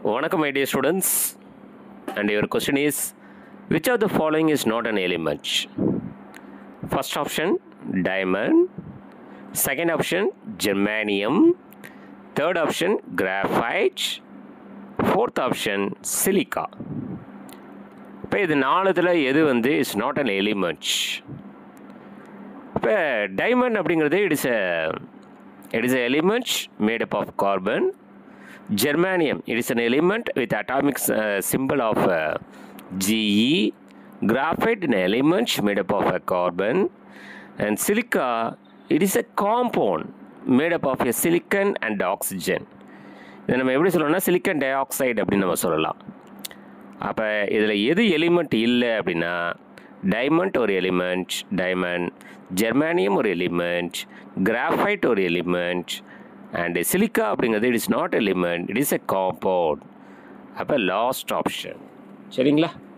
Vanakkam, my dear students. And your question is which of the following is not an element? First option diamond, second option germanium, third option graphite, fourth option silica. இப்போ இது நாலுத்தில் எது வந்து is not an element இப்போ diamond அப்படிங்கிறது it is it is element made up of carbon germanium it is an element with atomic uh, symbol of uh, ge graphite an element made up of a carbon and silica it is a compound made up of a silicon and oxygen இதை நம்ம எப்படி சொல்லணும்னா silicon di oxide அப்படின்னு நம்ம சொல்லலாம் அப்போ இதில் எது எலிமெண்ட் இல்லை அப்படின்னா டைமண்ட் ஒரு எலிமெண்ட் டைமண்ட் ஜெர்மானியம் ஒரு எலிமெண்ட் கிராஃபைட் ஒரு எலிமெண்ட் அண்ட் சிலிக்கா அப்படிங்கிறது it is not element it is a compound அப்போ லாஸ்ட் ஆப்ஷன் சரிங்களா